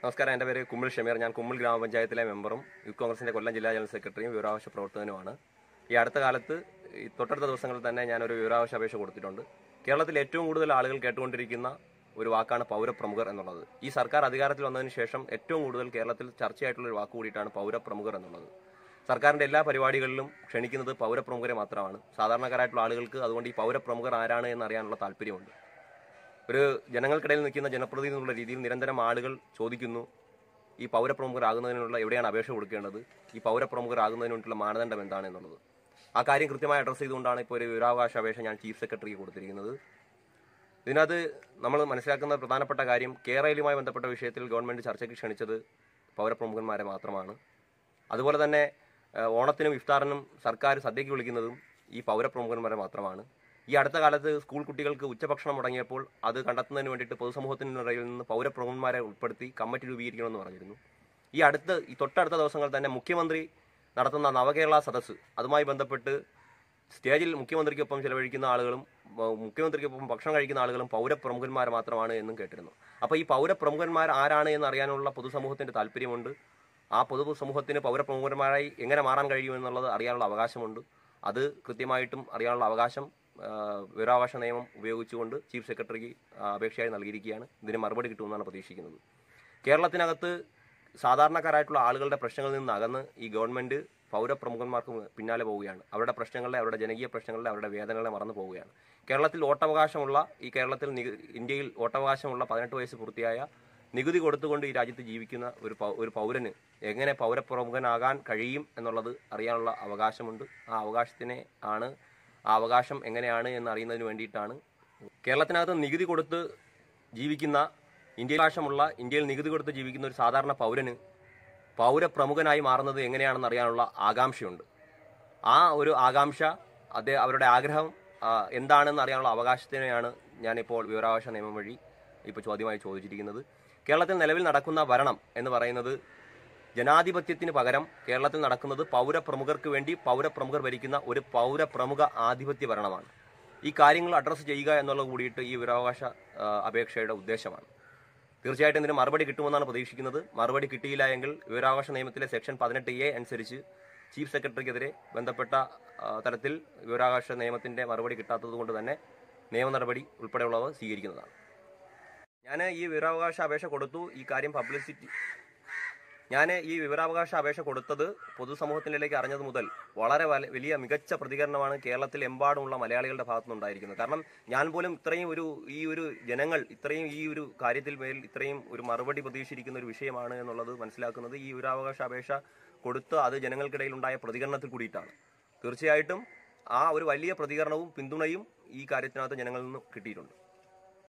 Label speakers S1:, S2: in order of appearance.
S1: നമസ്കാരം എൻ്റെ പേര് കുമ്മിൾ ഷമീർ ഞാൻ കുമ്മിൾ ഗ്രാമപഞ്ചായത്തിലെ മെമ്പറും യൂത്ത് കോൺഗ്രസിന്റെ കൊല്ലം ജില്ലാ ജനറൽ സെക്രട്ടറിയും വിവരാവകാശ പ്രവർത്തകനുമാണ് ഈ അടുത്ത കാലത്ത് ഈ തൊട്ടടുത്ത ദിവസങ്ങളിൽ തന്നെ ഞാനൊരു വിവരാവകാശ അപേക്ഷ കൊടുത്തിട്ടുണ്ട് കേരളത്തിൽ ഏറ്റവും കൂടുതൽ ആളുകൾ കേട്ടുകൊണ്ടിരിക്കുന്ന ഒരു വാക്കാണ് പൗരപ്രമുഖർ എന്നുള്ളത് ഈ സർക്കാർ അധികാരത്തിൽ വന്നതിന് ശേഷം ഏറ്റവും കൂടുതൽ കേരളത്തിൽ ചർച്ചയായിട്ടുള്ള ഒരു വാക്ക് കൂടിയിട്ടാണ് പൗരപ്രമുഖർ എന്നുള്ളത് സർക്കാരിന്റെ എല്ലാ പരിപാടികളിലും ക്ഷണിക്കുന്നത് പൗരപ്രമുഖരെ മാത്രമാണ് സാധാരണക്കാരായിട്ടുള്ള ആളുകൾക്ക് അതുകൊണ്ട് ഈ പൗരപ്രമുഖർ ആരാണ് എന്ന് അറിയാനുള്ള താല്പര്യമുണ്ട് ഒരു ജനങ്ങൾക്കിടയിൽ നിൽക്കുന്ന ജനപ്രതിനിധി എന്നുള്ള രീതിയിൽ നിരന്തരം ആളുകൾ ചോദിക്കുന്നു ഈ പൗരപ്രമുഖരാകുന്നതിനുള്ള എവിടെയാണ് അപേക്ഷ കൊടുക്കേണ്ടത് ഈ പൗരപ്രമുഖരാകുന്നതിന് വേണ്ടിയുള്ള മാനദണ്ഡം എന്താണ് എന്നുള്ളത് ആ കാര്യം കൃത്യമായി അഡ്രസ്സ് ചെയ്തുകൊണ്ടാണ് ഇപ്പോൾ ഒരു വിവരാവകാശ അപേക്ഷ ഞാൻ ചീഫ് സെക്രട്ടറിക്ക് കൊടുത്തിരിക്കുന്നത് ഇതിനകത്ത് നമ്മൾ മനസ്സിലാക്കുന്ന പ്രധാനപ്പെട്ട കാര്യം കേരളയിലുമായി ബന്ധപ്പെട്ട വിഷയത്തിൽ ഗവൺമെന്റ് ചർച്ചയ്ക്ക് ക്ഷണിച്ചത് പൗരപ്രമുഖന്മാരെ മാത്രമാണ് അതുപോലെ തന്നെ ഏഹ്, ഓണത്തിനും ഇഫ്താറിനും സർക്കാർ സദ്യയ്ക്ക് വിളിക്കുന്നതും ഈ പൗരപ്രമുഖന്മാരെ മാത്രമാണ് ഈ അടുത്ത കാലത്ത് സ്കൂൾ കുട്ടികൾക്ക് ഉച്ചഭക്ഷണം മുടങ്ങിയപ്പോൾ അത് കണ്ടെത്തുന്നതിന് വേണ്ടിയിട്ട് പൊതുസമൂഹത്തിനിടയിൽ നിന്ന് പൗരപ്രമുഖന്മാരെ ഉൾപ്പെടുത്തി കമ്മിറ്റി രൂപീകരിക്കണമെന്ന് പറഞ്ഞിരുന്നു ഈ അടുത്ത് ഈ തൊട്ടടുത്ത ദിവസങ്ങളിൽ തന്നെ മുഖ്യമന്ത്രി നടത്തുന്ന നവകേരള സദസ്സ് അതുമായി ബന്ധപ്പെട്ട് സ്റ്റേജിൽ മുഖ്യമന്ത്രിക്കൊപ്പം ചെലവഴിക്കുന്ന ആളുകളും വ- മുഖ്യമന്ത്രിക്കൊപ്പം ഭക്ഷണം കഴിക്കുന്ന ആളുകളും പൗരപ്രമുഖന്മാർ മാത്രമാണ് എന്നും കേട്ടിരുന്നു അപ്പോൾ ഈ പൗരപ്രമുഖന്മാർ ആരാണ് എന്ന് അറിയാനുള്ള പൊതുസമൂഹത്തിന്റെ താല്പര്യമുണ്ട് ആ പൊതുസമൂഹത്തിന് പൗരപ്രമുഖന്മാരായി എങ്ങനെ മാറാൻ കഴിയും എന്നുള്ളത് അറിയാനുള്ള അവകാശമുണ്ട് അത് കൃത്യമായിട്ടും അറിയാനുള്ള അവകാശം ആ, വിവരാവകാശ നിയമം ഉപയോഗിച്ചുകൊണ്ട് ചീഫ് സെക്രട്ടറിക്ക് ആ, അപേക്ഷയായി നൽകിയിരിക്കുകയാണ് ഇതിന് മറുപടി കിട്ടുമെന്നാണ് പ്രതീക്ഷിക്കുന്നത് കേരളത്തിനകത്ത് സാധാരണക്കാരായിട്ടുള്ള ആളുകളുടെ പ്രശ്നങ്ങളിൽ നിന്ന് അകന്ന് ഈ ഗവൺമെന്റ് പൗരപ്രമുഖന്മാർക്ക് പിന്നാലെ പോവുകയാണ് അവരുടെ പ്രശ്നങ്ങളെ അവരുടെ ജനകീയ പ്രശ്നങ്ങളെ അവരുടെ വേദനകളെ മറന്നു പോവുകയാണ് കേരളത്തിൽ വോട്ടവകാശമുള്ള ഈ കേരളത്തിൽ നിക- ഇന്ത്യയിൽ വോട്ടവകാശമുള്ള പതിനെട്ട് വയസ്സ് പൂർത്തിയായ നികുതി കൊടുത്തുകൊണ്ട് ഈ രാജ്യത്ത് ജീവിക്കുന്ന ഒരു പൗ- ഒരു പൗരന് എങ്ങനെ പൗരപ്രമുഖനാകാൻ കഴിയും എന്നുള്ളത് അറിയാനുള്ള അവകാശമുണ്ട് ആ അവകാശത്തിനെ ആണ് ആ അവകാശം എങ്ങനെയാണ് എന്ന് അറിയുന്നതിന് വേണ്ടിയിട്ടാണ് കേരളത്തിനകത്ത് നികുതി കൊടുത്ത് ജീവിക്കുന്ന ഇന്ത്യയിൽ അവകാശമുള്ള ഇന്ത്യയിൽ നികുതി കൊടുത്ത് ജീവിക്കുന്ന ഒരു സാധാരണ പൗരന് പൗരപ്രമുഖനായി മാറുന്നത് എങ്ങനെയാണെന്ന് അറിയാനുള്ള ആകാംക്ഷയുണ്ട് ആ ഒരു ആകാംക്ഷ അതേ അവരുടെ ആഗ്രഹം ആ, എന്താണെന്ന് അറിയാനുള്ള അവകാശത്തിനെയാണ് ഞാനിപ്പോൾ വിവരാവകാശ നിയമം വഴി ഇപ്പോൾ ചോദ്യമായി ചോദിച്ചിരിക്കുന്നത് കേരളത്തിൽ നിലവിൽ നടക്കുന്ന ഭരണം എന്ന് പറയുന്നത് ജനാധിപത്യത്തിന് പകരം കേരളത്തിൽ നടക്കുന്നത് പൗരപ്രമുഖർക്ക് വേണ്ടി പൗരപ്രമുഖർ ഭരിക്കുന്ന ഒരു പൗരപ്രമുഖ ആധിപത്യ ഭരണമാണ് ഈ കാര്യങ്ങൾ അഡ്രസ്സ് ചെയ്യുക എന്നുള്ളത് കൂടിയിട്ട് ഈ വിവരാവകാശ ആ, അപേക്ഷയുടെ ഉദ്ദേശമാണ് തീർച്ചയായിട്ടും ഇതിന് മറുപടി കിട്ടുമെന്നാണ് പ്രതീക്ഷിക്കുന്നത് മറുപടി കിട്ടിയില്ല എങ്കിൽ വിവരാവകാശ നിയമത്തിലെ സെക്ഷൻ പതിനെട്ട് എ അനുസരിച്ച് ചീഫ് സെക്രട്ടറിക്കെതിരെ ബന്ധപ്പെട്ട ആ, തരത്തിൽ വിവരാവകാശ നിയമത്തിന്റെ മറുപടി കിട്ടാത്തത് കൊണ്ട് തന്നെ നിയമ നടപടി ഉൾപ്പെടെയുള്ളവ സ്വീകരിക്കുന്നതാണ് ഞാൻ ഈ വിവരാവകാശ അപേക്ഷ കൊടുത്തു ഈ കാര്യം പബ്ലിസിറ്റി ഞാൻ ഈ വിവരാവകാശ അപേക്ഷ കൊടുത്തത് പൊതുസമൂഹത്തിലേക്ക് അറിഞ്ഞത് മുതൽ വളരെ വല- വലിയ മികച്ച പ്രതികരണമാണ് കേരളത്തിൽ എമ്പാടുമുള്ള മലയാളികളുടെ ഭാഗത്തുനിന്നുണ്ടായിരിക്കുന്നത് കാരണം ഞാൻ പോലും ഇത്രയും ഒരു ഈ ഒരു ജനങ്ങൾ ഇത്രയും ഈ ഒരു കാര്യത്തിൽ മേൽ ഇത്രയും ഒരു മറുപടി പ്രതീക്ഷിച്ചിരിക്കുന്ന ഒരു വിഷയമാണ് എന്നുള്ളത് മനസ്സിലാക്കുന്നത് ഈ വിവരാവകാശ അപേക്ഷ കൊടുത്ത് അത് ജനങ്ങൾക്കിടയിൽ ഉണ്ടായ പ്രതികരണത്തിൽ കൂടിയിട്ടാണ് തീർച്ചയായിട്ടും ആ ഒരു വലിയ പ്രതികരണവും പിന്തുണയും ഈ കാര്യത്തിനകത്ത് ജനങ്ങളിൽ നിന്ന് കിട്ടിയിട്ടുണ്ട്